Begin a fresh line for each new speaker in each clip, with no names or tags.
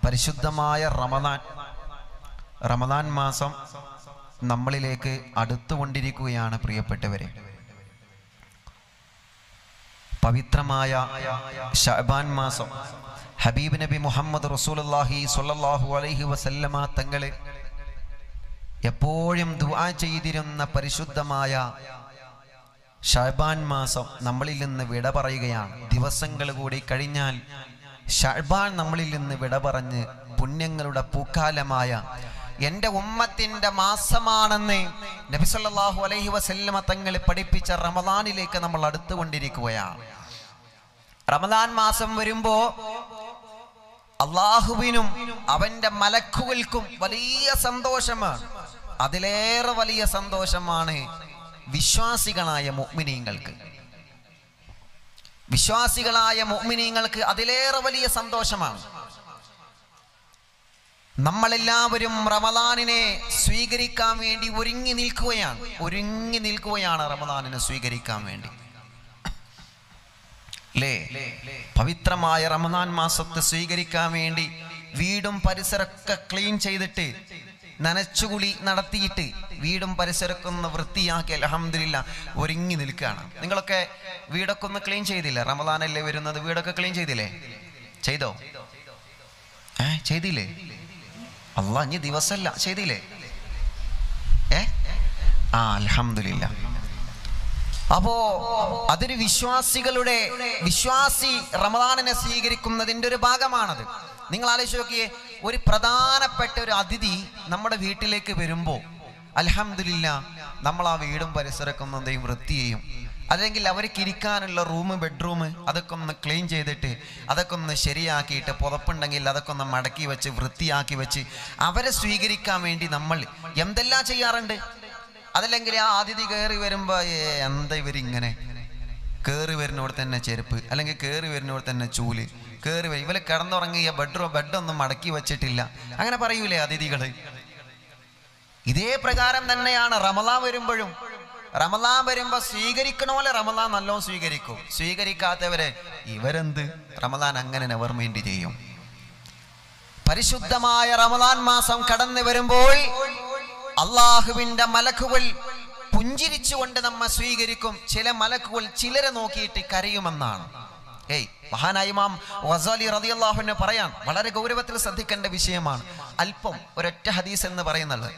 പരിശുദ്ധമായ റമദാൻ റമദാൻ മാസം നമ്മളിലേക്ക് അടുത്തുകൊണ്ടിരിക്കുകയാണ് പ്രിയപ്പെട്ടവരെ പവിത്രമായ ഷഅബാൻ മാസം ഹബീബ് നബി മുഹമ്മദ് റസൂലുള്ളാഹി സ്വല്ലല്ലാഹു അലൈഹി വസല്ലമ തങ്ങളെ എപ്പോഴും ദുആ ചെയ്തിരുന്ന പരിശുദ്ധമായ ഷഅബാൻ മാസം നമ്മളിൽ നിന്ന് വിട പറയുകയാണ് ദിവസങ്ങൾ കൂടി കഴിഞ്ഞാൽ ഷഅബാൻ നമ്മളിൽ നിന്ന് വിട പറഞ്ഞ് പുണ്യങ്ങളുടെ പൂക്കാലമായ എൻ്റെ ഉമ്മത്തിൻ്റെ മാസമാണെന്ന് നബി സല്ലല്ലാഹു അലൈഹി വസല്ലമ തങ്ങൾ പഠിപ്പിച്ച റമദാനിലേക്ക് നമ്മൾ അടുത്തുകൊണ്ടിരിക്കുകയാണ് റമദാൻ മാസം വരുമ്പോ അള്ളാഹുവിനും അവന്റെ മലക്കുകൾക്കും വലിയ സന്തോഷമാണ് അതിലേറെ വലിയ സന്തോഷമാണ് വിശ്വാസികളായ മുഅ്മിനീങ്ങൾക്ക് വിശ്വാസികളായ മുഅ്മിനീങ്ങൾക്ക് അതിലേറെ വലിയ സന്തോഷമാണ് നമ്മളെല്ലാവരും റമദാനിനെ സ്വീകരിക്കാൻ വേണ്ടി ഒരുങ്ങി നിൽക്കുകയാണ് ഒരുങ്ങി നിൽക്കുകയാണ് റമദാനിനെ സ്വീകരിക്കാൻ വേണ്ടി അല്ലേ പവിത്രമായ റമദാൻ മാസത്തെ സ്വീകരിക്കാൻ വേണ്ടി വീടും പരിസരമൊക്കെ ക്ലീൻ ചെയ്തിട്ട് നനച്ചുകുളി നടത്തിയിട്ട് വീടും പരിസരമൊക്കെ ഒന്ന് വൃത്തിയാക്കി അലഹമില്ല ഒരുങ്ങി നിൽക്കുകയാണ് നിങ്ങളൊക്കെ വീടൊക്കെ ഒന്ന് ക്ലീൻ ചെയ്തില്ലേ റമദാനല്ലേ വരുന്നത് വീടൊക്കെ ക്ലീൻ ചെയ്തില്ലേ ചെയ്തോ ഏ ചെയ്തില്ലേ അല്ല ഇനി ദിവസമല്ല ചെയ്തില്ലേ ഏ ആ അലഹമില്ല അപ്പോ അതൊരു വിശ്വാസികളുടെ വിശ്വാസി റമദാനിനെ സ്വീകരിക്കുന്നതിന്റെ ഒരു ഭാഗമാണത് നിങ്ങൾ ആലോചിച്ച് നോക്കിയേ ഒരു പ്രധാനപ്പെട്ട ഒരു അതിഥി നമ്മുടെ വീട്ടിലേക്ക് വരുമ്പോൾ അലഹമില്ല നമ്മൾ ആ വീടും പരിസരമൊക്കെ ഒന്ന് എന്തെങ്കിലും വൃത്തി ചെയ്യും അല്ലെങ്കിൽ അവർക്ക് ഇരിക്കാനുള്ള റൂം ബെഡ്റൂം അതൊക്കെ ഒന്ന് ക്ലീൻ ചെയ്തിട്ട് അതൊക്കെ ഒന്ന് ശരിയാക്കിയിട്ട് പുതപ്പുണ്ടെങ്കിൽ അതൊക്കെ ഒന്ന് മടക്കി വെച്ച് വൃത്തിയാക്കി വെച്ച് അവരെ സ്വീകരിക്കാൻ വേണ്ടി നമ്മൾ എന്തെല്ലാം ചെയ്യാറുണ്ട് അതല്ലെങ്കിൽ ആ അതിഥി കയറി വരുമ്പോ ഏ, എന്താ ഇവരിങ്ങനെ കയറി വരുന്നവിടെ തന്നെ ചെരുപ്പ് അല്ലെങ്കിൽ കയറി വരുന്നവിടെ തന്നെ ചൂല് കയറി വരും ഇവര് കിടന്നുറങ്ങിയ ബെഡ്റൂം ബെഡൊന്നും മടക്കി വെച്ചിട്ടില്ല അങ്ങനെ പറയൂലേ അതിഥികള് ഇതേ പ്രകാരം തന്നെയാണ് റമലാൻ വരുമ്പോഴും റമലാൻ വരുമ്പോ സ്വീകരിക്കണ റമലാൻ നല്ലോണം സ്വീകരിക്കും സ്വീകരിക്കാത്തവരെ ഇവരെന്ത് റമലാൻ അങ്ങനെ നെവർ മൈൻഡ് ചെയ്യും പരിശുദ്ധമായ റമദാൻ മാസം കടന്നു വരുമ്പോൾ അള്ളാഹുവിന്റെ മലക്കുകൾ പുഞ്ചിരിച്ചുകൊണ്ട് നമ്മെ സ്വീകരിക്കും ചില മലക്കുകൾ ചിലരെ നോക്കിയിട്ട് കരയുമെന്നാണ് ഏയ് മഹാനായ ഇമാം വസാലി റളിയല്ലാഹുവിനെ പറയാൻ വളരെ ഗൗരവത്തിൽ ശ്രദ്ധിക്കേണ്ട വിഷയമാണ് അല്പം ഒരൊറ്റ ഹദീസ് എന്ന് പറയുന്നത്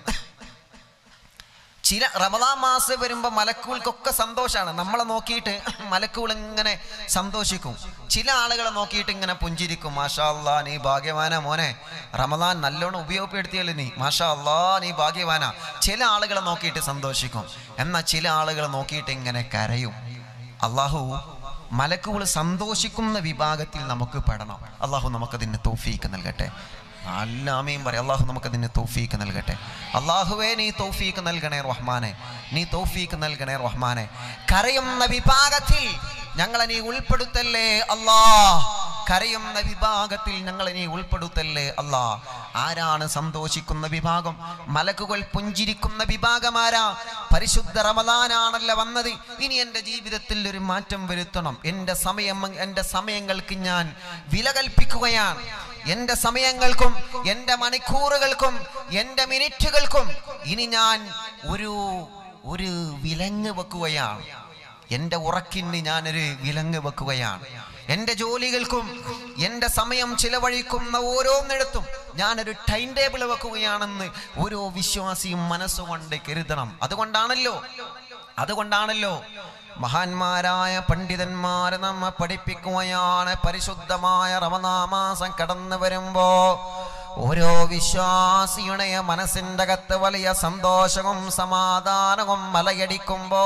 ചില റമദാൻ മാസം വരുമ്പോൾ മലക്കുകൾക്കൊക്കെ സന്തോഷമാണ് നമ്മളെ നോക്കിയിട്ട് മലക്കുകൾ ഇങ്ങനെ സന്തോഷിക്കും ചില ആളുകളെ നോക്കിയിട്ട് ഇങ്ങനെ പുഞ്ചിരിക്കും മാഷാ അല്ലാ നീ ഭാഗ്യവാന മോനെ റമദാൻ നല്ലോണം ഉപയോഗപ്പെടുത്തിയല്ലോ നീ മാഷാ അല്ലാ നീ ഭാഗ്യവാന ചില ആളുകളെ നോക്കിയിട്ട് സന്തോഷിക്കും എന്നാൽ ചില ആളുകളെ നോക്കിയിട്ട് ഇങ്ങനെ കരയും അള്ളാഹു മലക്കുകൾ സന്തോഷിക്കുന്ന വിഭാഗത്തിൽ നമുക്ക് പെടണം അള്ളാഹു നമുക്കതിന് തോഫീക്ക് നൽകട്ടെ നല്ല ആമയും പറയും അള്ളാഹു നമുക്കതിന് തൗഫീക്ക് നൽകട്ടെ അള്ളാഹുവേ നീ തൗഫീക്ക് നൽകണേ റഹ്മാനെ നീ തൗഫീക്ക് നൽകണേ റഹ്മാനെ കരയുന്ന വിഭാഗത്തിൽ ഞങ്ങളെ നീ ഉൾപ്പെടുത്തല്ലേ അല്ലാ കരയുന്ന വിഭാഗത്തിൽ ഞങ്ങളെ നീ ഉൾപ്പെടുത്തല്ലേ അല്ലാ ആരാണ് സന്തോഷിക്കുന്ന വിഭാഗം മലക്കുകൾ പുഞ്ചിരിക്കുന്ന വിഭാഗമാരാ പരിശുദ്ധ റമദാനാണല്ലോ വന്നത് ഇനി എൻ്റെ ജീവിതത്തിൽ ഒരു മാറ്റം വരുത്തണം എൻ്റെ സമയം എൻ്റെ സമയങ്ങൾക്ക് ഞാൻ വില കൽപ്പിക്കുകയാണ് എൻ്റെ സമയങ്ങൾക്കും എൻ്റെ മണിക്കൂറുകൾക്കും എൻ്റെ മിനിറ്റുകൾക്കും ഇനി ഞാൻ ഒരു ഒരു വിലങ്ങ് വെക്കുകയാണ് എൻ്റെ ഉറക്കിന് ഞാനൊരു വിലങ്ങ് വെക്കുകയാണ് എൻ്റെ ജോലികൾക്കും എൻ്റെ സമയം ചിലവഴിക്കുന്ന ഓരോന്നിടത്തും ഞാനൊരു ടൈം ടേബിൾ വെക്കുകയാണെന്ന് ഓരോ വിശ്വാസിയും മനസ്സുകൊണ്ട് കരുതണം അതുകൊണ്ടാണല്ലോ അതുകൊണ്ടാണല്ലോ മഹാന്മാരായ പണ്ഡിതന്മാരെ നമ്മെ പഠിപ്പിക്കുകയാണ് പരിശുദ്ധമായ റമദാമാസം കടന്നു വരുമ്പോ ഓരോ വിശ്വാസിയുടെ മനസ്സിൻ്റെ അകത്ത് വലിയ സന്തോഷവും സമാധാനവും മലയടിക്കുമ്പോ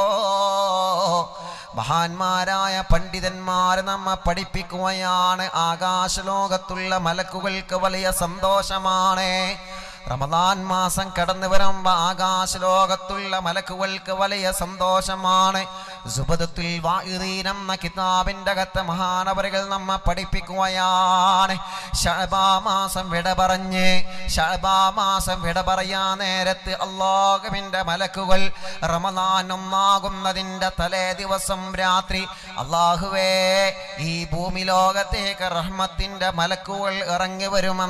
മഹാന്മാരായ പണ്ഡിതന്മാരെ നമ്മെ പഠിപ്പിക്കുകയാണ് ആകാശലോകത്തുള്ള മലക്കുകൾക്ക് വലിയ സന്തോഷമാണ് റമദാൻ മാസം കടന്നു വരുമ്പോ ആകാശലോകത്തുള്ള മലക്കുകൾക്ക് വലിയ സന്തോഷമാണ് സുബദത്തുൽ വാഇദീൻ എന്ന കിതാബിന്റെ അകത്ത് മഹാനവറുകൾ നമ്മെ പഠിപ്പിക്കുകയാണ് ഷഅബാ മാസം വിട പറഞ്ഞ് ഷഅബാ മാസം വിട പറയാ നേരത്ത് അള്ളാഹുവിന്റെ മലക്കുകൾ റമദാൻ ഒന്നാകുന്നതിന്റെ തലേ ദിവസം രാത്രി അള്ളാഹുവേ ഈ ഭൂമി ലോകത്തേക്ക് റഹ്മത്തിന്റെ മലക്കുകൾ ഇറങ്ങി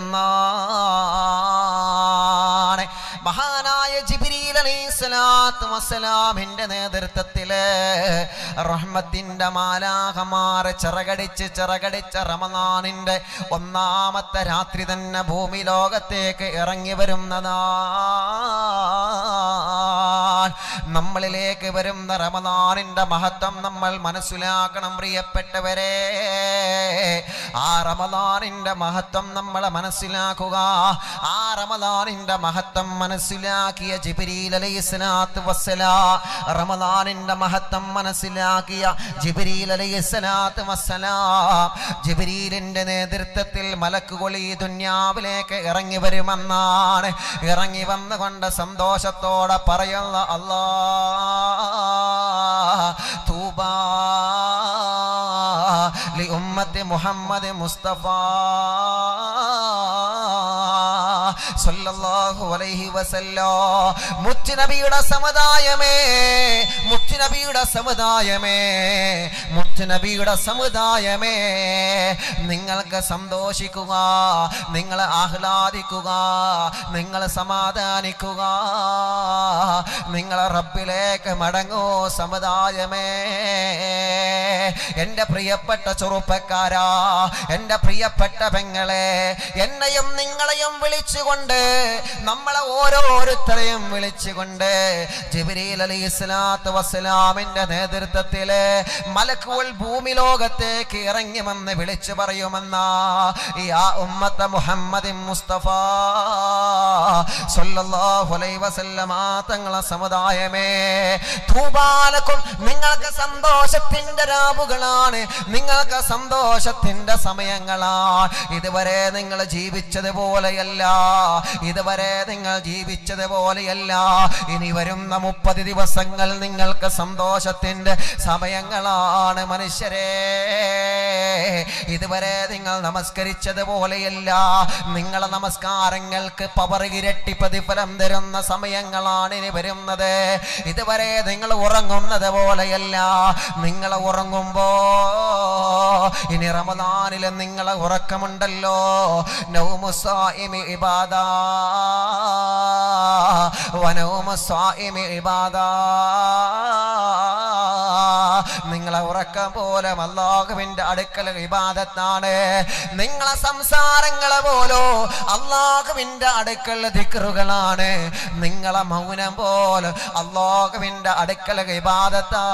വരുമെന്നാണ് മഹാനായ ജിബ്രീൽ അലൈഹിസ്സലാത്തു വസ്സലാമിന്റെ നേതൃത്വത്തില് റഹ്മത്തിന്റെ മാലാഹമാർ ചിറകടിച്ച് ചിറകടിച്ച റമദാനിന്റെ ഒന്നാമത്തെ രാത്രി തന്നെ ഭൂമി ലോകത്തേക്ക് ഇറങ്ങി വരുന്നതാ നമ്മളിലേക്ക് വരുന്ന റമദാനിന്റെ മഹത്വം നമ്മൾ മനസ്സിലാക്കണം പ്രിയപ്പെട്ടവരെ ആ റമദാനിന്റെ മഹത്വം നമ്മളെ മനസ്സിലാക്കുക ആ റമദാനിന്റെ മഹത്വം മനസ്സിലാക്കിയ ജിബിരിൽ അലൈഹിസ്സലാത്തു വസ്സലാ റമദാനിന്റെ മഹത്വം മനസ്സിലാക്കിയ ജിബിരിൽ അലൈഹിസ്സലാത്തു വസ്സലാം ജിബിരിലിന്റെ നേതൃത്വത്തിൽ മലക്കുകൾ ഈ ദുന്യാവിലേക്ക് ഇറങ്ങി വരുമെന്നാണ് ഇറങ്ങി വന്നുകൊണ്ട് സന്തോഷത്തോടെ പറയുന്ന അല്ലാ തൂബാ ലി ഉമ്മത്തി മുഹമ്മദ് മുസ്തഫ സല്ലല്ലാഹു അലൈഹി വസല്ലോ മുത്തുനബിയുടെ സമുദായമേ മുത്തുനബിയുടെ സമുദായമേ മുത്തുനബിയുടെ സമുദായമേ നിങ്ങൾക്ക് സന്തോഷിക്കുക നിങ്ങൾ ആഹ്ലാദിക്കുക നിങ്ങൾ സമാധാനിക്കുക നിങ്ങൾ റബ്ബിലേക്ക് മടങ്ങൂ സമുദായമേ എൻ്റെ പ്രിയപ്പെട്ട ചെറുപ്പക്കാരാ എൻ്റെ പ്രിയപ്പെട്ട പെങ്ങളെ എന്നെയും നിങ്ങളെയും വിളിച്ചുകൊണ്ട് നമ്മളെ ഓരോരുത്തരെയും വിളിച്ചുകൊണ്ട് ജിബിരിൽ അലി ഇസ്ലാത്ത് വസ്സലാമിന്റെ നേതൃത്വത്തില് മലക്കുകൾ ഭൂമി ലോകത്തേക്ക് ഇറങ്ങിമെന്ന് വിളിച്ചു പറയുമെന്ന ഈ ആ ഉമ്മത്ത മുഹമ്മദ് മുസ്തഫ സല്ലല്ലാഹു അലൈഹി വസല്ലമ തങ്ങളെ സമുദായമേ തൂബാലക്കും നിങ്ങൾക്ക് സന്തോഷത്തിന്റെ രാവുകളാണ് നിങ്ങൾക്ക് സന്തോഷത്തിന്റെ സമയങ്ങളാണ് ഇതുവരെ നിങ്ങൾ ജീവിച്ചതുപോലെയല്ല ഇതുവരെ നിങ്ങൾ ജീവിച്ചതുപോലെയല്ല ഇനി വരുന്ന മുപ്പത് ദിവസങ്ങൾ നിങ്ങൾക്ക് സന്തോഷത്തിന്റെ സമയങ്ങളാണ് മനുഷ്യരെ ഇതുവരെ നിങ്ങൾ നമസ്കരിച്ചതുപോലെയല്ല നിങ്ങളെ നമസ്കാരങ്ങൾക്ക് പവർ ഇരട്ടി പ്രതിഫലം തരുന്ന സമയങ്ങളാണ് ഇനി വരുന്നത് ഇതുവരെ നിങ്ങൾ ഉറങ്ങുന്നത് പോലെയല്ല നിങ്ങൾ ഉറങ്ങുമ്പോ ഇനി റമദാനിൽ നിങ്ങളെ ഉറക്കമുണ്ടല്ലോ നൗമുസായിമി ഇബാദാ വനൗമുസായിമി ഇബാദാ നിങ്ങളെ ഉറക്കം പോലെ അള്ളാഹുവിന്റെ അടുക്കൽ വിവാദത്താണ് നിങ്ങളെ സംസാരങ്ങളെ പോലോ അള്ളാഹുവിന്റെ അടുക്കൽ ദിക്കറുകളാണ് നിങ്ങളെ മൗനം പോലെ അള്ളാഹുവിന്റെ അടുക്കൽ വിവാദത്താ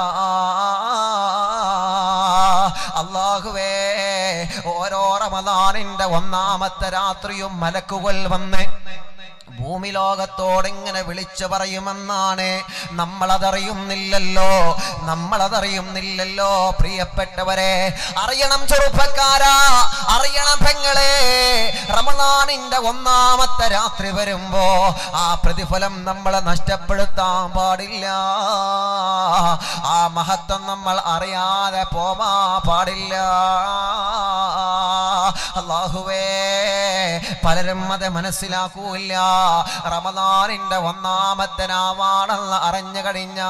അള്ളാഹുവേ ഓരോ റമദാനിന്റെ ഒന്നാമത്തെ രാത്രിയും മലക്കുകൾ വന്ന് ഭൂമി ലോകത്തോടിങ്ങനെ വിളിച്ചു പറയുമെന്നാണ് നമ്മളതറിയുന്നില്ലല്ലോ നമ്മളതറിയുന്നില്ലല്ലോ പ്രിയപ്പെട്ടവരെ അറിയണം ചെറുപ്പക്കാരാ അറിയണം പെങ്ങളെ റമദാനിന്റെ ഒന്നാമത്തെ രാത്രി വരുമ്പോ ആ പ്രതിഫലം നമ്മളെ നഷ്ടപ്പെടുത്താൻ പാടില്ല ആ മഹത്വം നമ്മൾ അറിയാതെ പോവാ പാടില്ല അള്ളാഹുവേ പലരും അത് മനസ്സിലാക്കൂല്ല റമദാനിന്റെ ഒന്നാമത്തെ രാവാണെന്ന് അറിഞ്ഞു കഴിഞ്ഞ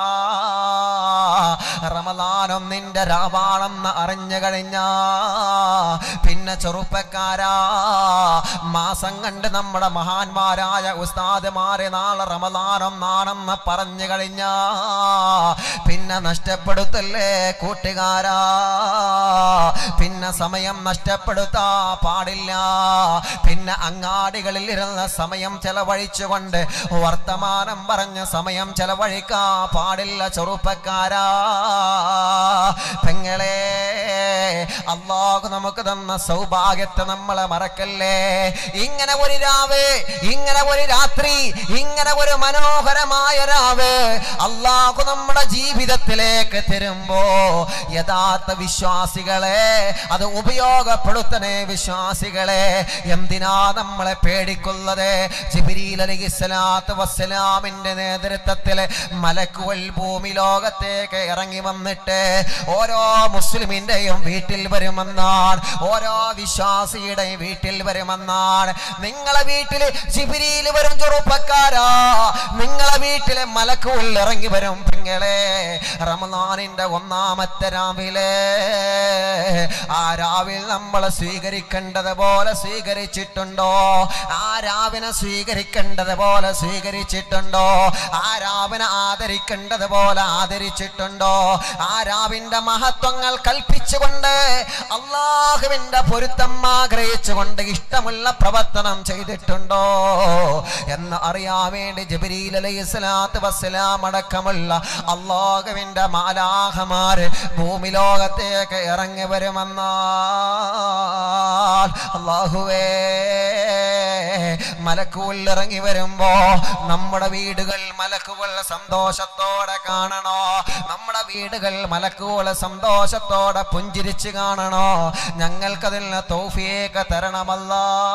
റമദാനും നിന്റെ രാവാണെന്ന് അറിഞ്ഞു കഴിഞ്ഞ പിന്നെ ചെറുപ്പക്കാരാ മാസം കണ്ട് നമ്മുടെ മഹാന്മാരായ ഉസ്താദുമാരെ നാളെ റമദാനം നാണെന്ന് പറഞ്ഞു കഴിഞ്ഞ പിന്നെ നഷ്ടപ്പെടുത്തല്ലേ കൂട്ടുകാരാ പിന്നെ സമയം നഷ്ടപ്പെടുത്താ പാടില്ല പിന്നെ അങ്ങാടികളിൽ ഇരുന്ന സമയം ചെലവഴിച്ചുകൊണ്ട് വർത്തമാനം പറഞ്ഞ സമയം ചെലവഴിക്കാ പാടില്ല ചെറുപ്പക്കാരാ പെങ്ങളെ അള്ളാഹു നമുക്ക് തന്ന സൗഭാഗ്യത്തെ നമ്മളെ മറക്കല്ലേ ഇങ്ങനെ ഒരു രാവ് ഇങ്ങനെ ഒരു രാത്രി ഇങ്ങനെ ഒരു മനോഹരമായ രാവ് അള്ളാഹു നമ്മുടെ ജീവിതത്തിലേക്ക് തരുമ്പോ യഥാർത്ഥ വിശ്വാസികളെ അത് ഉപയോഗപ്പെടുത്തണേ വിശ്വാസികളെ എന്തിനാ നമ്മളെ പേടിക്കുന്നത് ജിബിരിൽ അലൈഹി സ്വലാത്തു വസ്സലാമിന്റെ നേതൃത്വത്തിൽ മലക്കുവൽ ഭൂമി ലോകത്തേക്ക് ഇറങ്ങി വന്നിട്ട് ഓരോ മുസ്ലിമിന്റെയും വീട്ടിൽ വരുമെന്നാണ് ഓരോ വിശ്വാസിയുടെയും വീട്ടിൽ വരുമെന്നാണ് നിങ്ങളെ വീട്ടിൽ ജിബിരിയിൽ വരും ചെറുപ്പക്കാരാ നിങ്ങളെ വീട്ടിലെ മലക്കുവൽ ഇറങ്ങി വരും പെങ്ങളെ റമദാനിന്റെ ഒന്നാമത്തെ രാവിലെ ആ രാവിൽ നമ്മൾ സ്വീകരിക്കേണ്ടത് പോലെ സ്വീകരിച്ചിട്ടുണ്ടോ ആ രാവിനെ സ്വീകരിക്കേണ്ടത് പോലെ സ്വീകരിച്ചിട്ടുണ്ടോ ആ രാവിനെ ആദരിക്കേണ്ടത് പോലെ ആദരിച്ചിട്ടുണ്ടോ ആ രാവിന്റെ മഹത്വങ്ങൾ കൽപ്പിച്ചുകൊണ്ട് അള്ളാഹുവിന്റെ പൊരുത്തം ആഗ്രഹിച്ചുകൊണ്ട് ഇഷ്ടമുള്ള പ്രവർത്തനം ചെയ്തിട്ടുണ്ടോ എന്ന് അറിയാൻ വേണ്ടി ജബരീൽ അലൈഹി സ്വലാത്ത് വസ്സലാം അടക്കമുള്ള അള്ളാഹുവിന്റെ മാലാഹമാര് ഭൂമി ലോകത്തേക്ക് ഇറങ്ങി വരുമെന്നാൽ അള്ളാഹുവേ മലക്കുകൾ ഇറങ്ങി വരുമ്പോ നമ്മുടെ വീടുകൾ മലക്കുകൾ സന്തോഷത്തോടെ കാണണോ നമ്മുടെ വീടുകൾ മലക്കുകൾ സന്തോഷത്തോടെ പുഞ്ചിരിച്ച് കാണണോ ഞങ്ങൾക്കതിൽ തൗഫിയേക്ക് തരണമല്ല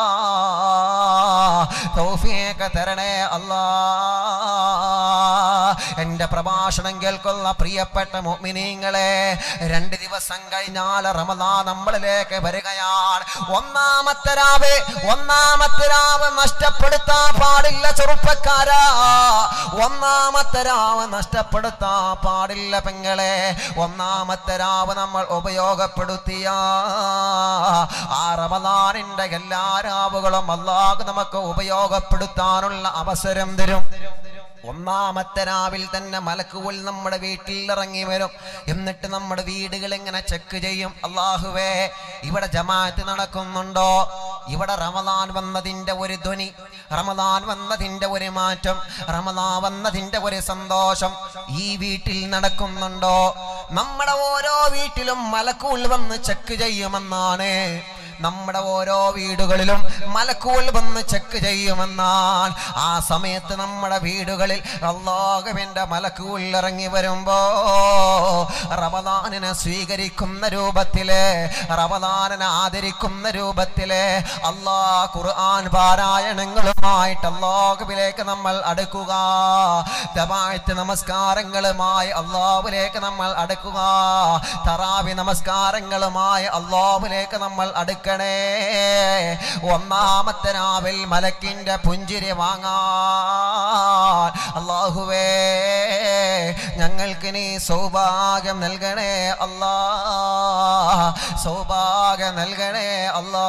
തൗഫിയേക്ക് തരണേ അല്ലാ എന്റെ പ്രഭാഷണം കേൾക്കുന്ന പ്രിയപ്പെട്ട മുഅ്മിനീങ്ങളെ രണ്ട് ദിവസം കഴിഞ്ഞാൽ റമദാ നമ്മളിലേക്ക് വരികയാണ് ഒന്നാമത്തെ രാവ് ഒന്നാമത്തെ രാവ് നഷ്ടപ്പെടുത്താൻ പാടില്ല ചെറുപ്പക്കാരാ ഒന്നാമത്തെ രാവ് നഷ്ടപ്പെടുത്താൻ പാടില്ല പെങ്ങളെ ഒന്നാമത്തെ രാവ് നമ്മൾ ഉപയോഗപ്പെടുത്തിയ ആ റമദാനിന്റെ എല്ലാ രാവുകളും അല്ലാഹ് നമുക്ക് ഉപയോഗപ്പെടുത്താനുള്ള അവസരം തരും ഒന്നാമത്തെ രാവിൽ തന്നെ മലക്കുകൾ നമ്മുടെ വീട്ടിൽ ഇറങ്ങി വരും എന്നിട്ട് നമ്മുടെ വീടുകൾ ഇങ്ങനെ ചെക്ക് ചെയ്യും അള്ളാഹുവേ ഇവിടെ ജമാഅത്ത് നടക്കുന്നുണ്ടോ ഇവിടെ റമദാൻ വന്നതിന്റെ ഒരു ധ്വനി റമദാൻ വന്നതിന്റെ ഒരു മാറ്റം റമദാൻ വന്നതിന്റെ ഒരു സന്തോഷം ഈ വീട്ടിൽ നടക്കുന്നുണ്ടോ നമ്മുടെ ഓരോ വീട്ടിലും മലക്കുകൾ വന്ന് ചെക്ക് ചെയ്യുമെന്നാണ് നമ്മുടെ ഓരോ വീടുകളിലും മലക്കുകൾ വന്ന് ചെക്ക് ചെയ്യുമെന്നാണ് ആ സമയത്ത് നമ്മുടെ വീടുകളിൽ അള്ളാഹുവിന്റെ മലക്കുകൾ ഇറങ്ങി വരുമ്പോ റമദാനിനെ സ്വീകരിക്കുന്ന രൂപത്തില് റമദാനിനെ ആദരിക്കുന്ന രൂപത്തില് അള്ളാ ഖുർആൻ പാരായണങ്ങളുമായിട്ട് അള്ളാഹുവിലേക്ക് നമ്മൾ അടുക്കുക ദമായത്ത് നമസ്കാരങ്ങളുമായി അള്ളാഹുവിലേക്ക് നമ്മൾ അടുക്കുക തറാവി നമസ്കാരങ്ങളുമായി അള്ളാഹുവിലേക്ക് നമ്മൾ അടുക്കണേ ഒന്നാമത്തെ രാവിൽ മലക്കിന്റെ പുഞ്ചിരി വാങ്ങാൻ അള്ളാഹുവേ ഞങ്ങൾക്ക് നീ സൗഭാഗ്യം നൽകണേ അല്ലാ സൗഭാഗ്യം നൽകണേ അല്ലാ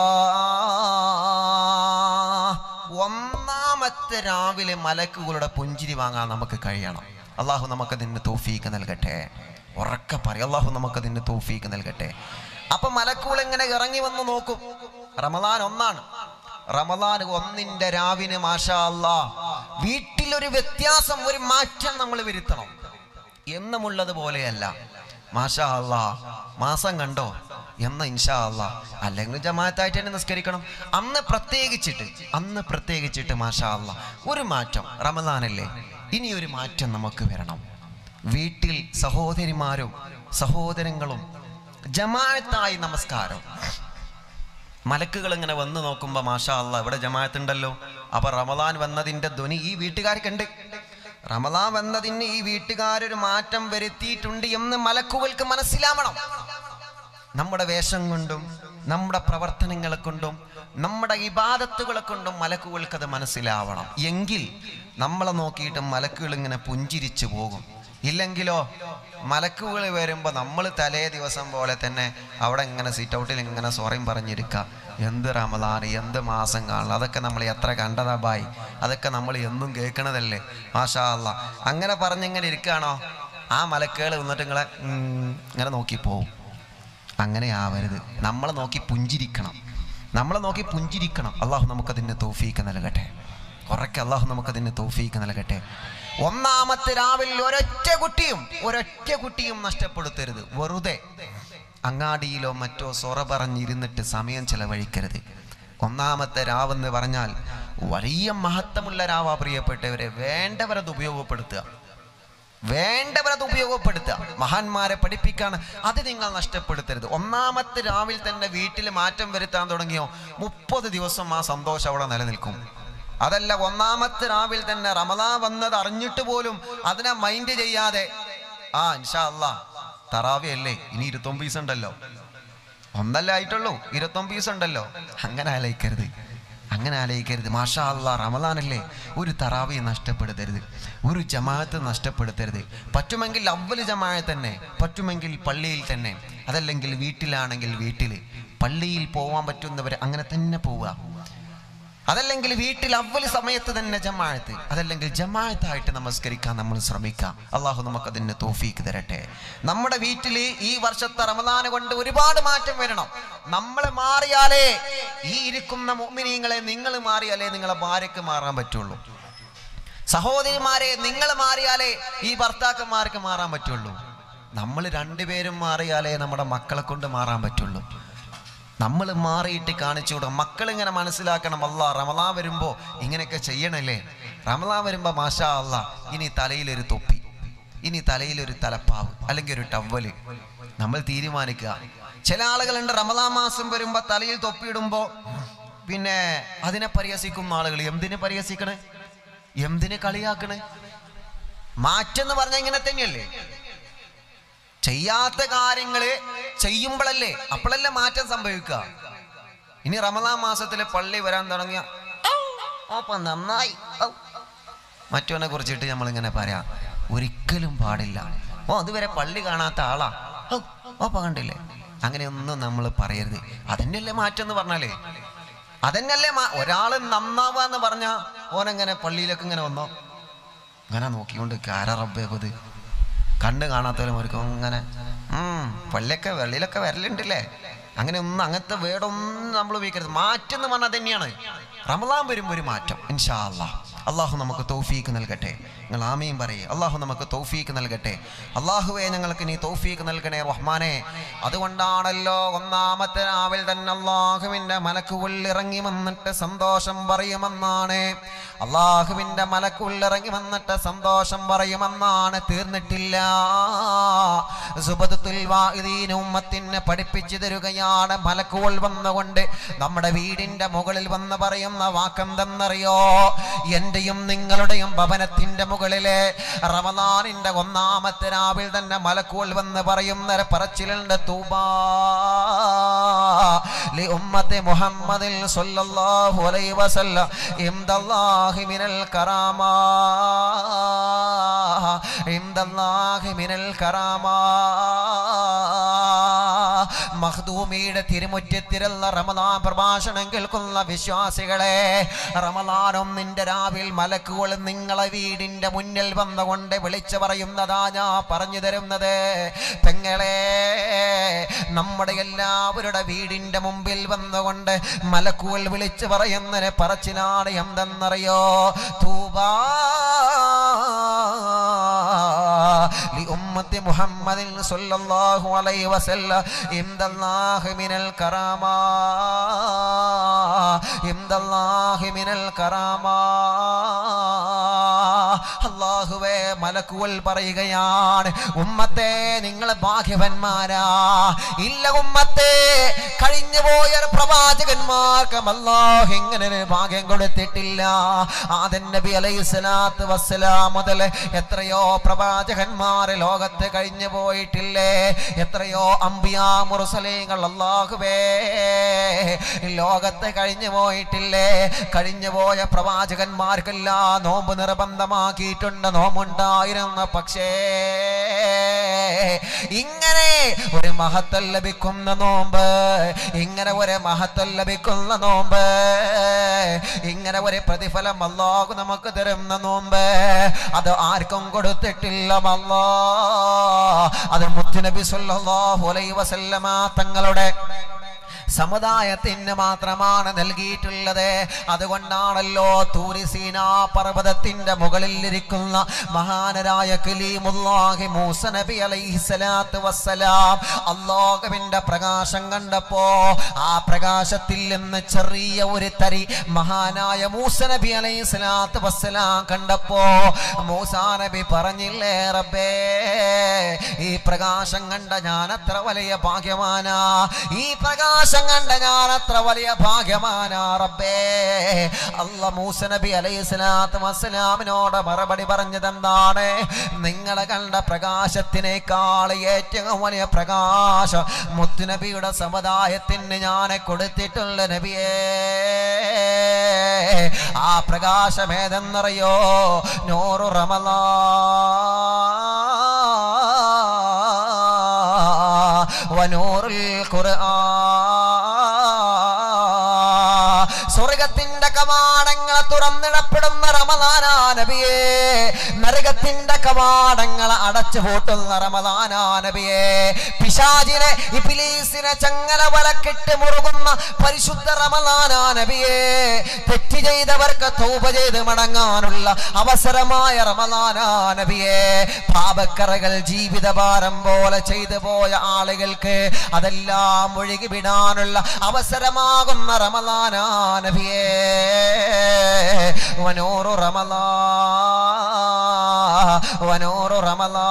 ഒന്നാമത്തെ രാവിലെ മലക്കുകളുടെ പുഞ്ചിരി വാങ്ങാൻ നമുക്ക് കഴിയണം അള്ളാഹു നമുക്കതിന് തോഫീക്ക് നൽകട്ടെ ഉറക്കെ പറയും അള്ളാഹു നമുക്കതിന് തോഫീക്ക് നൽകട്ടെ അപ്പൊ മലക്കുകൾ എങ്ങനെ ഇറങ്ങി വന്ന് നോക്കും റമദാൻ ഒന്നാണ് റമദാൻ ഒന്നിന്റെ രാവിന് മാഷാ അല്ലാ വീട്ടിലൊരു വ്യത്യാസം ഒരു മാറ്റം നമ്മൾ വരുത്തണം എന്നുമുള്ളത് പോലെയല്ല മാഷാ അല്ലാ മാസം കണ്ടോ എന്ന ഇൻഷാ അല്ലാ അല്ലെങ്കിൽ ജമാഅത്തായിട്ട് തന്നെ നിസ്കരിക്കണം അന്ന് പ്രത്യേകിച്ചിട്ട് അന്ന് പ്രത്യേകിച്ചിട്ട് മാഷാ അല്ലാ ഒരു മാറ്റം റമദാനല്ലേ ഇനി ഒരു മാറ്റം നമുക്ക് വരണം വീട്ടിൽ സഹോദരിമാരും സഹോദരങ്ങളും ജമാഅത്തായി നമസ്കാരം മലക്കുകൾ ഇങ്ങനെ വന്ന് നോക്കുമ്പോൾ മാഷാ അല്ല ഇവിടെ ജമാഅത്ത് ഉണ്ടല്ലോ അപ്പൊ റമദാൻ വന്നതിന്റെ ധ്വനി ഈ വീട്ടുകാർക്കുണ്ട് റമദാൻ വന്നതിന് ഈ വീട്ടുകാരൊരു മാറ്റം വരുത്തിയിട്ടുണ്ട് എന്ന് മലക്കുകൾക്ക് മനസ്സിലാവണം നമ്മുടെ വേഷം കൊണ്ടും നമ്മുടെ പ്രവർത്തനങ്ങളെ കൊണ്ടും നമ്മുടെ ഇബാദത്തുകളെ കൊണ്ടും മലക്കുകൾക്ക് അത് മനസ്സിലാവണം എങ്കിൽ നമ്മളെ നോക്കിയിട്ട് മലക്കുകൾ ഇങ്ങനെ പുഞ്ചിരിച്ചു പോകും ഇല്ലെങ്കിലോ മലക്കുകൾ വരുമ്പോൾ നമ്മൾ തലേ ദിവസം പോലെ തന്നെ അവിടെ ഇങ്ങനെ സീറ്റ് ഔട്ടിൽ ഇങ്ങനെ സോറയും പറഞ്ഞിരിക്കുക എന്ത് റമദാൻ എന്ത് മാസം കാണണം അതൊക്കെ നമ്മൾ എത്ര കണ്ടതാ ബായി അതൊക്കെ നമ്മൾ എന്നും കേൾക്കണതല്ലേ മാഷാ അല്ല അങ്ങനെ പറഞ്ഞിങ്ങനെ ഇരിക്കുകയാണോ ആ മലക്കുകൾ വന്നിട്ട് നിങ്ങളെ ഉം, ഇങ്ങനെ നോക്കി പോവും അങ്ങനെ ആവരുത് നമ്മളെ നോക്കി പുഞ്ചിരിക്കണം നമ്മളെ നോക്കി പുഞ്ചിരിക്കണം അള്ളാഹു നമുക്കതിന് തോഫീക്ക് നൽകട്ടെ ഉറക്കെ അള്ളാഹു നമുക്കതിന് തോഫീക്ക് നൽകട്ടെ ഒന്നാമത്തെ രാവിലെ ഒരൊറ്റ കുട്ടിയും ഒരൊറ്റ കുട്ടിയും നഷ്ടപ്പെടുത്തരുത് വെറുതെ അങ്ങാടിയിലോ മറ്റോ സൊറ പറഞ്ഞിരുന്നിട്ട് സമയം ചെലവഴിക്കരുത് ഒന്നാമത്തെ രാവെന്ന് പറഞ്ഞാൽ വലിയ മഹത്വമുള്ള രാവാ പ്രിയപ്പെട്ടവരെ വേണ്ടവരത് ഉപയോഗപ്പെടുത്തുക വേണ്ടവരത് ഉപയോഗപ്പെടുത്തുക മഹാന്മാരെ പഠിപ്പിക്കാൻ അത് നിങ്ങൾ നഷ്ടപ്പെടുത്തരുത് ഒന്നാമത്തെ രാവിൽ തന്നെ വീട്ടിൽ മാറ്റം വരുത്താൻ തുടങ്ങിയോ മുപ്പത് ദിവസം ആ സന്തോഷം അവിടെ നിലനിൽക്കും അതല്ല ഒന്നാമത്തെ രാവിൽ തന്നെ റമദാ വന്നത് അറിഞ്ഞിട്ട് പോലും അതിനെ മൈൻഡ് ചെയ്യാതെ ആ ഇൻഷാ അല്ലാ തറാവി അല്ലേ ഇനി ഇരുപത്തൊമ്പത് പീസ് ഉണ്ടല്ലോ ഒന്നല്ല ആയിട്ടുള്ളൂ ഇരുപത്തൊമ്പത് പീസ് ഉണ്ടല്ലോ അങ്ങനെ ആലോചിക്കരുത് അങ്ങനെ ആലോചിക്കരുത് മാഷാ അല്ലാ റമദാനല്ലേ ഒരു തറാവി നഷ്ടപ്പെടുത്തരുത് ഒരു ജമാഅത്ത് നഷ്ടപ്പെടുത്തരുത് പറ്റുമെങ്കിൽ അവല് ജമാഅത്ത് തന്നെ പറ്റുമെങ്കിൽ പള്ളിയിൽ തന്നെ അതല്ലെങ്കിൽ വീട്ടിലാണെങ്കിൽ വീട്ടിൽ പള്ളിയിൽ പോവാൻ പറ്റുന്നവർ അങ്ങനെ തന്നെ പോവുക അതല്ലെങ്കിൽ വീട്ടിൽ അവല് സമയത്ത് തന്നെ ജമാഅത്ത് അതല്ലെങ്കിൽ ജമാഅത്തായിട്ട് നമസ്കരിക്കാൻ നമ്മൾ ശ്രമിക്കാം അള്ളാഹു നമുക്കതിന് തോഫീക്ക് തരട്ടെ നമ്മുടെ വീട്ടിൽ ഈ വർഷത്തെ റമദാന കൊണ്ട് ഒരുപാട് മാറ്റം വരണം നമ്മൾ മാറിയാലേ ഈ ഇരിക്കുന്ന മോമിനിയങ്ങളെ നിങ്ങൾ മാറിയാലേ നിങ്ങളെ ഭാര്യയ്ക്ക് മാറാൻ പറ്റുള്ളൂ സഹോദരിമാരെ നിങ്ങൾ മാറിയാലേ ഈ ഭർത്താക്കന്മാർക്ക് മാറാൻ പറ്റുള്ളൂ നമ്മൾ രണ്ടുപേരും മാറിയാലേ നമ്മുടെ മക്കളെ കൊണ്ട് മാറാൻ പറ്റുള്ളൂ നമ്മൾ മാറിയിട്ട് കാണിച്ചു കൊടുക്കും മക്കൾ ഇങ്ങനെ മനസ്സിലാക്കണം അല്ല റമലാ വരുമ്പോൾ ഇങ്ങനെയൊക്കെ ചെയ്യണല്ലേ റമലാ വരുമ്പോൾ മാഷാ അല്ല ഇനി തലയിലൊരു തൊപ്പി ഇനി തലയിലൊരു തലപ്പാവ് അല്ലെങ്കിൽ ഒരു ടവല് നമ്മൾ തീരുമാനിക്കുക ചില ആളുകളുണ്ട് റമലാ മാസം വരുമ്പോൾ തലയിൽ തൊപ്പിയിടുമ്പോൾ പിന്നെ അതിനെ പരിഹസിക്കുന്ന ആളുകൾ എന്തിനെ പരിഹസിക്കണേ എന്തിനെ കളിയാക്കണേ മാറ്റെന്ന് പറഞ്ഞാൽ ഇങ്ങനെ തന്നെയല്ലേ ചെയ്യാത്ത കാര്യങ്ങള് ചെയ്യുമ്പോഴല്ലേ അപ്പോഴല്ലേ മാറ്റം സംഭവിക്കുക ഇനി റമദാൻ മാസത്തില് പള്ളി വരാൻ തുടങ്ങിയ അപ്പൊ നന്നായി ഔ. മറ്റവനെ കുറിച്ചിട്ട് നമ്മൾ ഇങ്ങനെ പറയാം ഒരിക്കലും പാടില്ല ഓ അതുവരെ പള്ളി കാണാത്ത ആളാ ഔ, ഓ കണ്ടില്ലേ അങ്ങനെയൊന്നും നമ്മൾ പറയരുത് അതന്നെയല്ലേ മാറ്റം എന്ന് പറഞ്ഞാലേ അതന്നെയല്ലേ മാ ഒരാള് നന്നാവുക എന്ന് പറഞ്ഞാ ഓനെങ്ങനെ പള്ളിയിലൊക്കെ ഇങ്ങനെ വന്നോ ഇങ്ങനെ നോക്കിക്കൊണ്ട് കാര റബ്ബേ കൊത് കണ്ണ് കാണാത്തവരും അവർക്ക് അങ്ങനെ ഉം, പള്ളിയൊക്കെ വെള്ളിയിലൊക്കെ വരലുണ്ടല്ലേ അങ്ങനെ ഒന്നും അങ്ങനത്തെ വേടൊന്നും നമ്മൾ ഉപയോഗിക്കരുത് മാറ്റം എന്ന് പറഞ്ഞാൽ തന്നെയാണ് റമദാൻ വരുമ്പോൾ ഒരു മാറ്റം ഇൻഷാ അല്ലാ അള്ളാഹു നമുക്ക് തൗഫീക്ക് നൽകട്ടെ നിങ്ങൾ ആമയും പറയേ അള്ളാഹു നമുക്ക് തൗഫീക്ക് നൽകട്ടെ അള്ളാഹുവെ ഞങ്ങൾക്ക് നീ തൗഫീക്ക് നൽകണേ റഹ്മാനെ അതുകൊണ്ടാണല്ലോ ഒന്നാമത്തെ രാവിൽ തന്നെ അള്ളാഹുവിൻ്റെ മലക്കുള്ളിൽ ഇറങ്ങി വന്നിട്ട് സന്തോഷം പറയുമെന്നാണ് അള്ളാഹുവിൻ്റെ മലക്കുള്ളിറങ്ങി വന്നിട്ട് സന്തോഷം പറയുമെന്നാണ് തീർന്നിട്ടില്ല സുബദത്തുൽ വാഇദീന ഉമ്മത്തിനെ പഠിപ്പിച്ചു തരുകയാണ് മലക്കുകൾ വന്നുകൊണ്ട് നമ്മുടെ വീടിന്റെ മുകളിൽ വന്ന് പറയുന്ന വാക്കെന്തെന്നറിയോ എന്റെയും നിങ്ങളുടെയും ഭവനത്തിന്റെ മുകളിലെ റമദാനിന്റെ ഒന്നാമത്തെ രാവിൽ തന്നെ മലക്കുകൾ വന്ന് പറയുന്ന ഒരു പറച്ചിലുണ്ട് തൂബാ ലി ഉമ്മത്തി മുഹമ്മദിൽ സ്വല്ലല്ലാഹു അലൈഹി വസല്ലം ഇംദല്ലാഹി മിനൽ കറാമാ ഇംദല്ലാഹി മിനൽ കറാമാ മഖ്ദൂമിയുടെ തിരുമുറ്റത്തിരുന്ന റമദാൻ പ്രഭാഷണം കേൾക്കുന്ന വിശ്വാസികളെ റമദാനും നിന്റെ രാവിൽ മലക്കുകൾ നിങ്ങളെ വീടിന്റെ മുന്നിൽ വന്നുകൊണ്ട് വിളിച്ചു പറയുന്നതാ ഞാൻ പറഞ്ഞു തരുന്നത് പെങ്ങളെ നമ്മുടെ എല്ലാവരുടെ വീടിന്റെ മുമ്പിൽ വന്നുകൊണ്ട് മലക്കുകൾ വിളിച്ചു പറയുന്നതിന് പറച്ചിലാണ് എന്തെന്നറിയോ തൂബാ لأمة محمد صلى الله عليه وسلم عند الله من الكرامة عند الله من الكرامة അള്ളാഹുവേ മലക്കുകൾ പറയുകയാണ് ഉമ്മത്തെ നിങ്ങൾ ഭാഗ്യവന്മാരാ ഇല്ല ഉമ്മത്തെ കഴിഞ്ഞു പോയ പ്രവാചകന്മാർക്ക് അല്ലാഹ് ഇങ്ങനെ ഒരു ഭാഗ്യം കൊടുത്തിട്ടില്ല ആദൻ നബി അലൈഹി സ്വലാത്ത് വസ്സലാം മുതൽ എത്രയോ പ്രവാചകന്മാർ ലോകത്ത് കഴിഞ്ഞു പോയിട്ടില്ലേ എത്രയോ അമ്പിയാ മുറുസലേങ്ങൾ അള്ളാഹുവേ ലോകത്ത് കഴിഞ്ഞു പോയിട്ടില്ലേ കഴിഞ്ഞു പോയ പ്രവാചകന്മാർക്കെല്ലാം നോമ്പ് നിർബന്ധമാക്കിയിട്ടുണ്ട് നോമ്പുണ്ടായിരുന്ന പക്ഷേ ഇങ്ങനെ ഒരു മഹത്വം ലഭിക്കുന്ന നോമ്പ് ഇങ്ങനെ ഒരു മഹത്വം ലഭിക്കുന്ന നോമ്പ് ഇങ്ങനെ ഒരു പ്രതിഫലം അല്ലാഹു നമുക്ക് തരുന്ന നോമ്പ് അത് ആർക്കും കൊടുത്തിട്ടില്ല അല്ലാ അത് മുത്തുനബി സല്ലല്ലാഹു അലൈഹി വസല്ലമ തങ്ങളുടെ സമുദായത്തിന് മാത്രമാണ് നൽകിയിട്ടുള്ളത് അതുകൊണ്ടാണല്ലോ തൂരിസീന പർവ്വതത്തിന്റെ മുകളിൽ ഇരിക്കുന്ന മഹാനരായ കലീമുല്ലാഹി മൂസ നബി അലൈഹി സ്വലാത്തു വസ്സലാം അള്ളാഹുവിന്റെ പ്രകാശം കണ്ടപ്പോ ആ പ്രകാശത്തിൽ നിന്ന് ചെറിയ ഒരു തരി മഹാനായ മൂസ നബി അലൈഹി സ്വലാത്തു വസ്സലാം കണ്ടപ്പോ മൂസാ നബി പറഞ്ഞില്ലേ റബ്ബേ ഈ പ്രകാശം കണ്ട ഞാൻ അത്ര വലിയ ഭാഗ്യമാനാ ഈ പ്രകാശം കണ്ട ഞാൻ അത്ര വലിയ ഭാഗ്യമാനാ റബ്ബേ അല്ല മൂസ നബി അലൈഹി സ്വലാത്തു വസ്സലാമിനോട് മറുപടി പറഞ്ഞത് എന്താണ് നിങ്ങളെ കണ്ട പ്രകാശത്തിനേക്കാൾ ഏറ്റവും വലിയ പ്രകാശം മുത്തുനബിയുടെ സമുദായത്തിന് ഞാൻ കൊടുത്തിട്ടുള്ള നബിയേ ആ പ്രകാശം ഏതെന്നറിയോ നൂറു റമലാ വനൂറുൽ ഖുർആൻ സ്വർഗത്തിന്റെ കവാടങ്ങൾ തുറന്നിടപ്പെടുന്ന റമദാനാ നബിയേ നരകത്തിന്റെ കവാടങ്ങൾ അടച്ചു പൂട്ടുന്ന റമദാനാ നബിയേ പിശാചിനെ ഇബിലീസിനെ ചങ്ങല വലക്കിട്ട് മുറുകുന്ന പരിശുദ്ധ റമദാനാ നബിയേ തെറ്റ് ചെയ്തവർക്ക് തൗബ ചെയ്ത് മടങ്ങാനുള്ള അവസരമായ റമദാനാ നബിയേ പാപക്കറകൾ ജീവിതഭാരം പോലെ ചെയ്തു പോയ ആളുകൾക്ക് അതെല്ലാം ഒഴുകി വിടാനുള്ള അവസരമാകുന്ന റമദാനാ നബിയേ വനൂറു റമലാ വനൂറു റമലാ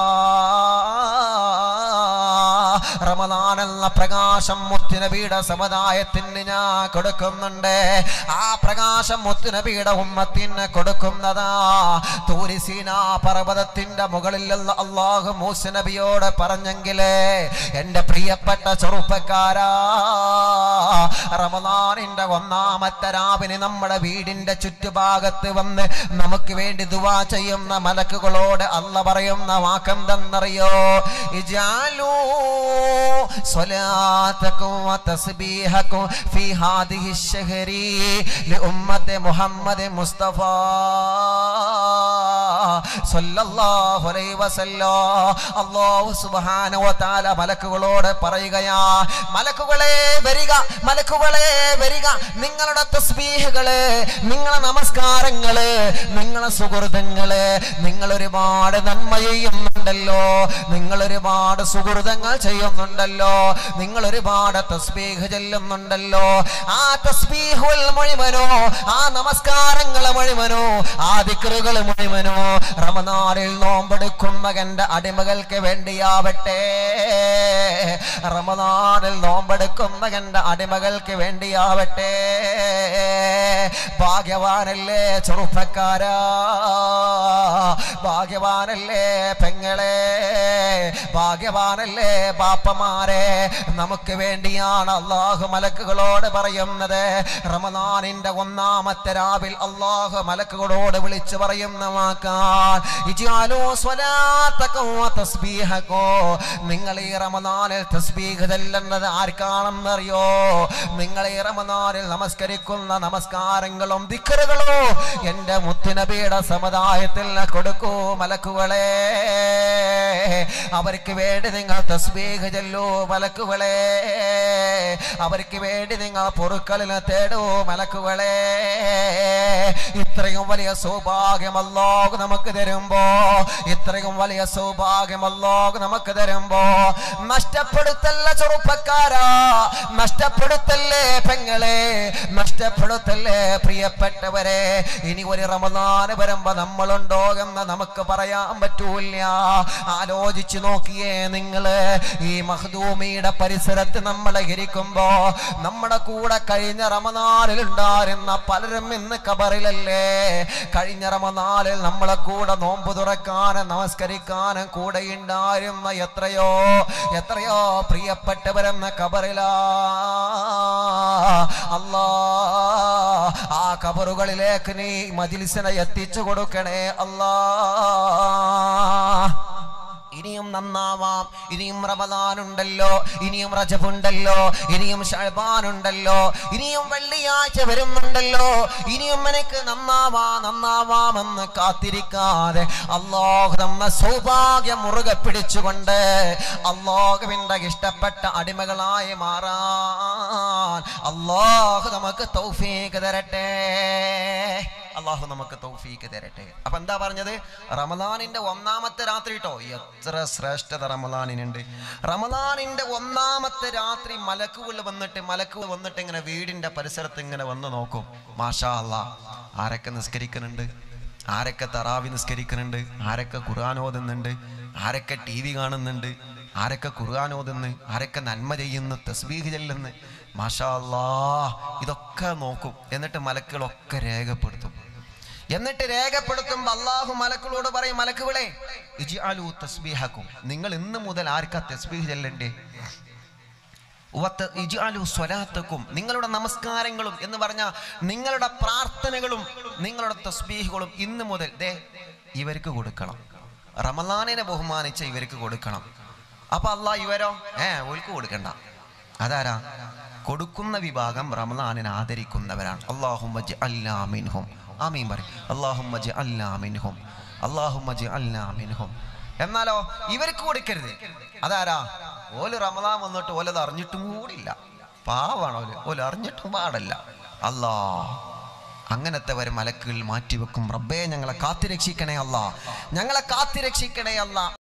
റമദാൻ എന്ന പ്രകാശം മുത്തുനബിയുടെ സമുദായത്തിന് ഞാൻ കൊടുക്കുന്നുണ്ട് ആ പ്രകാശം മുത്തുനബിയുടെ ഉമ്മത്തിന് കൊടുക്കുന്നതാ തൂരിസീന പർവ്വതത്തിന്റെ മുകളിലുള്ള അള്ളാഹു മൂസ് നബിയോട് പറഞ്ഞെങ്കിലേ എൻ്റെ പ്രിയപ്പെട്ട ചെറുപ്പക്കാരാ റമദാനിന്റെ ഒന്നാമത്തെ രാവിനെ നമ്മുടെ വീടിന്റെ ചുറ്റുഭാഗത്ത് വന്ന് നമുക്ക് വേണ്ടി ദുവാ ചെയ്യുന്ന മലക്കുകളോട് അല്ല പറയുന്ന വാക്കെന്തെന്നറിയോ ഇജാലൂ صلاتكم وتسبيحكم في هذه الشهر لأمة محمد مصطفى സല്ലല്ലാഹു അലൈഹി വസല്ലം അല്ലാഹു സുബ്ഹാനഹു വ തആല മലക്കുകളോട് പറയുകയാ മലക്കുകളെ വരിക മലക്കുകളെ വരിക നിങ്ങളുടെ തസ്ബീഹുകള് നിങ്ങളുടെ നമസ്കാരങ്ങള് നിങ്ങളുടെ സുഹൃതങ്ങള് നിങ്ങൾ ഒരുപാട് നന്മ ചെയ്യുന്നുണ്ടല്ലോ നിങ്ങൾ ഒരുപാട് സുഹൃതങ്ങൾ ചെയ്യുന്നുണ്ടല്ലോ നിങ്ങൾ ഒരുപാട് തസ്ബീഹ് ചെല്ലുന്നുണ്ടല്ലോ ആ തസ്ബീഹുൽ മുഴുവനോ ആ നമസ്കാരങ്ങൾ മുഴുവനോ ആ ദിക്റുകൾ മുഴുവനോ റമദാനിൽ നോമ്പെടുക്കും മകന്റെ അടിമകൾക്ക് വേണ്ടിയാവട്ടെ റമദാനിൽ നോമ്പെടുക്കും മകന്റെ അടിമകൾക്ക് വേണ്ടിയാവട്ടെ ഭാഗ്യവാനല്ലേ ചെറുപ്പക്കാരാ ഭാഗ്യവാനല്ലേ പെങ്ങളെ ഭാഗ്യവാനല്ലേ ബാപ്പമാരെ നമുക്ക് വേണ്ടിയാണ് അള്ളാഹു മലക്കുകളോട് പറയുന്നത് റമദാനിന്റെ ഒന്നാമത്തെ രാവിൽ അള്ളാഹു മലക്കുകളോട് വിളിച്ചു പറയുന്ന വാക്കാൻ ഇജ്അലൂ സ്വലാത്തക്കും വ തസ്ബീഹക്കോ നിങ്ങൾ ഈ റമദാനിൽ തസ്ബീഹ് ചെല്ലുന്നത് ആർക്കാണെന്നറിയോ നിങ്ങൾ ഈ റമദാനിൽ നമസ്കരിക്കുന്ന നമസ്കാരങ്ങളും ദിക്കറുകളോ എൻ്റെ മുത്തുനബിയുടെ സമുദായത്തിൽ കൊടുക്കൂ മലക്കുകളെ അവർക്ക് വേണ്ടി നിങ്ങൾ തസ്ബീഹ് ചെല്ലൂ മലക്കുകളെ അവർക്ക് വേണ്ടി നിങ്ങൾ പൊറുക്കളിൽ തേടൂ മലക്കുകളെ ഇത്രയും വലിയ സൗഭാഗ്യമല്ലോ നമുക്ക് തരുമ്പോ ഇത്രയും വലിയ സൗഭാഗ്യമല്ലോ നമുക്ക് തരുമ്പോ നഷ്ടപ്പെടുത്തല്ല ചെറുപ്പക്കാരാ നഷ്ടപ്പെടുത്തല്ലേ പെങ്ങളെ നഷ്ടപ്പെടുത്തല്ലേ പ്രിയപ്പെട്ടവരെ ഇനി ഒരു റമദാന് വരുമ്പോ നമ്മളുണ്ടോ എന്ന് നമുക്ക് പറയാൻ പറ്റൂല ആലോചിച്ചു നോക്കിയേ നിങ്ങള് ഈ മഹദൂമിയുടെ പരിസരത്ത് നമ്മൾ ഇരിക്കുമ്പോ നമ്മുടെ കൂടെ കഴിഞ്ഞ റമദാനിൽ ഉണ്ടായിരുന്ന പലരും ഇന്ന് കബറിലല്ലേ കഴിഞ്ഞ റമദാനിൽ നമ്മളെ കൂടെ നോമ്പ് തുറക്കാനും നമസ്കരിക്കാനും കൂടെ ഉണ്ടായിരുന്ന എത്രയോ എത്രയോ പ്രിയപ്പെട്ടവരെന്ന കബറിലാ അല്ലാ ആ കബറുകളിലേക്ക് നീ മജിലിസിനെ എത്തിച്ചു കൊടുക്കണേ അല്ലാ ഇനിയും നന്നാവാം ഇനിയും റമദാനുണ്ടല്ലോ ഇനിയും റജബുണ്ടല്ലോ ഇനിയും ഷഹബാനുണ്ടല്ലോ ഇനിയും വെള്ളിയാഴ്ച വരുന്നുണ്ടല്ലോ ഇനിയും എനിക്ക് നന്നാവാ നന്നാവാമെന്ന് കാത്തിരിക്കാതെ അള്ളാഹു തന്ന സൗഭാഗ്യം മുറുകെ പിടിച്ചുകൊണ്ട് അള്ളാഹുവിൻ്റെ ഇഷ്ടപ്പെട്ട അടിമകളായി മാറാൻ അള്ളാഹു നമുക്ക് തൗഫീക്ക് തരട്ടെ അള്ളാഹു നമുക്ക് തൗഫീക്ക് തരട്ടെ അപ്പൊ എന്താ പറഞ്ഞത് റമദാനിന്റെ ഒന്നാമത്തെ രാത്രി കേട്ടോ എത്ര ശ്രേഷ്ഠത റമദാനിനുണ്ട് റമദാനിന്റെ ഒന്നാമത്തെ രാത്രി മലക്കുകൾ വന്നിട്ട് മലക്കുകൾ വന്നിട്ട് ഇങ്ങനെ വീടിന്റെ പരിസരത്ത് ഇങ്ങനെ വന്ന് നോക്കും മാഷാ അല്ലാ ആരൊക്കെ നിസ്കരിക്കുന്നുണ്ട് ആരൊക്കെ തറാവി നിസ്കരിക്കുന്നുണ്ട് ആരൊക്കെ ഖുർആൻ ഓതുന്നുണ്ട് ആരൊക്കെ ടി വി കാണുന്നുണ്ട് ആരൊക്കെ ഖുർആൻ ഓതുന്നു ആരൊക്കെ നന്മ ചെയ്യുന്നു തസ്ബീഹ് ചെല്ലുന്നു മാഷാ അല്ലാ ഇതൊക്കെ നോക്കും എന്നിട്ട് മലക്കുകളൊക്കെ രേഖപ്പെടുത്തും എന്നിട്ട് രേഖപ്പെടുത്തുമ്പോൾ അള്ളാഹു മലക്കുകളോട് പറയും മലക്കുകളെ ഇജ്അലു തസ്ബീഹക്കും നിങ്ങൾ ഇന്ന് മുതൽ ആർക്കാ തസ്ബീഹ് ചെല്ലണ്ടേ വത്ത ഇജ്അലു സ്വലാത്തക്കും നിങ്ങളുടെ നമസ്കാരങ്ങളും എന്ന് പറഞ്ഞ നിങ്ങളുടെ പ്രാർത്ഥനകളും നിങ്ങളുടെ തസ്ബീഹുകളും ഇന്ന് മുതൽ ദേ ഇവർക്ക് കൊടുക്കണം റമലാനിനെ ബഹുമാനിച്ച ഇവർക്ക് കൊടുക്കണം അപ്പൊ അള്ളാഹ് ഇവരോ ഏ ഓൽക്ക് കൊടുക്കണ്ട അതാരാ കൊടുക്കുന്ന വിഭാഗം റമലാനിനെ ആദരിക്കുന്നവരാണ് അള്ളാഹുമ്മജ് അല്ലാമിൻഹും ആമീൻ പറയും അള്ളാഹുമ്മജ് അല്ലാമിൻഹും അള്ളാഹുമ്മജ് അല്ലാമിൻഹും എന്നാലോ ഇവർക്ക് കൊടുക്കരുത് അതാരാ ഓല് റമദാൻ വന്നിട്ട് ഓലത് അറിഞ്ഞിട്ടും കൂടിയില്ല പാവാണ് ഓല് ഓല് അറിഞ്ഞിട്ടും പാടല്ല അല്ലാ അങ്ങനത്തെ ഒരു മലക്കുകൾ മാറ്റിവെക്കും റബ്ബേ ഞങ്ങളെ കാത്തിരക്ഷിക്കണേ അല്ല ഞങ്ങളെ കാത്തിരക്ഷിക്കണേ അല്ല